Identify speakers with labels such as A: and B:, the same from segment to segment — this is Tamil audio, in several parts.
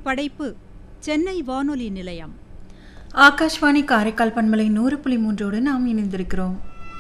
A: படைப்பு சென்னை வானொலி நிலையம்
B: ஆகாஷ்வாணி காரைக்கால் பண்பலை நூறு புள்ளி மூன்றோடு நாம் இணைந்திருக்கிறோம்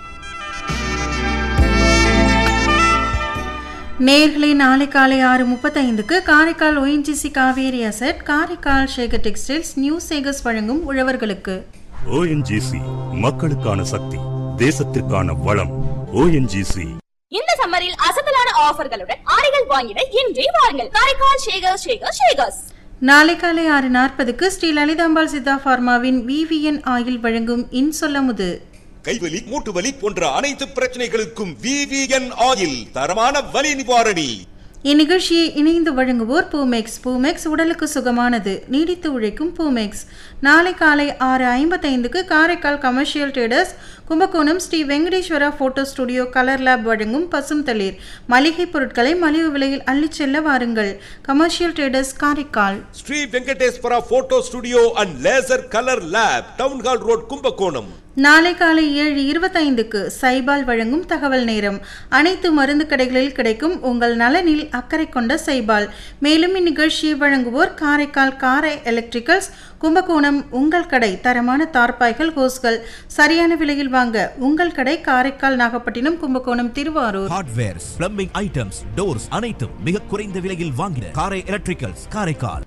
B: நேர்களை நாளை காலை ஆறு முப்பத்தைந்துக்கு Karaikal ONGC Kaveri asset Karaikal Sekar textiles new Sekars வழங்கும் உழவர்களுக்கு
C: ஓஎன்ஜிசி மக்களுக்கான சக்தி தேசத்திற்கான வளம் ஓஎன்ஜிசி
D: இந்த சம்மரில் அசத்தலான ஆஃபர்களுடன் ஆடைகள் வாங்கிட இன்றே வாருங்கள் காரைக்கால் ஷேகர் ஷேகர் ஷேகர்ஸ்
B: நாளை காலை ஆறு நாற்பதுக்கு ஸ்ரீ லலிதாம்பாள் சித்தா ஃபார்மாவின் விவிஎன் ஆயில் வழங்கும் இன்சொல்லமுது
E: கைவலி மூட்டு வலி போன்ற அனைத்து பிரச்சனைகளுக்கும் விவிஎன் ஆயில் தரமான வலி நிவாரணி
B: இந்நிகழ்ச்சியை இணைந்து வழங்குவோர் பூமெக்ஸ் பூமெக்ஸ் உடலுக்கு சுகமானது நீடித்து உழைக்கும் பூமெக்ஸ் நாளை காலை ஆறு ஐம்பத்தைந்துக்கு Karaikal commercial traders Kumbakonam Sri Venkateswara photo studio colour lab வழங்கும் பசும் தளிர் மளிகை பொருட்களை மலிவு விலையில் அள்ளிச் செல்ல வாருங்கள் commercial traders Karaikal
E: Sri Venkateswara photo studio and laser colour lab town hall road Kumbakonam
B: நாளை காலை ஏழு இருபத்தைந்துக்கு சைபால் வழங்கும் தகவல் நேரம் அனைத்து மருந்து கடைகளில் கிடைக்கும் உங்கள் நலனில் அக்கறை கொண்ட சைபால் மேலும் இந்நிகழ்ச்சியை வழங்குவோர் காரைக்கால் காரை எலக்ட்ரிக்கல்ஸ் கும்பகோணம் உங்கள் கடை தரமான தார்பாய்கள் ஹோஸ்கள் சரியான விலையில் வாங்க உங்கள் கடை Karaikal Nagapattinam Kumbakonam Thiruvarur
F: hardwares plumbing items doors அனைத்தும் மிக குறைந்த விலையில் வாங்கின காரை எலக்ட்ரிக்கல்ஸ் காரைக்கால்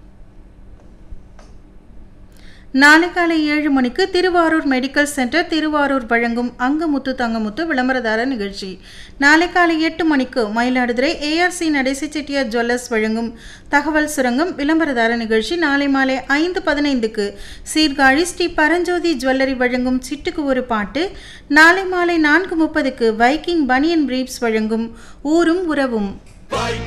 B: நாளை காலை ஏழு மணிக்கு திருவாரூர் மெடிக்கல் சென்டர் திருவாரூர் வழங்கும் அங்கமுத்து தங்கமுத்து விளம்பரதார நிகழ்ச்சி நாளை காலை எட்டு மணிக்கு மயிலாடுதுறை ஏஆர்சி நடேசி செட்டியார் ஜுவல்லர்ஸ் வழங்கும் தகவல் சுரங்கம் விளம்பரதார நிகழ்ச்சி நாளை மாலை ஐந்து பதினைந்துக்கு சீர்காழி ஸ்ரீ பரஞ்சோதி ஜுவல்லரி வழங்கும் சிட்டுக்கு ஒரு பாட்டு நாளை மாலை நான்கு முப்பதுக்கு வைக்கிங் பனியன் பிரீப்ஸ் வழங்கும் ஊரும் உறவும்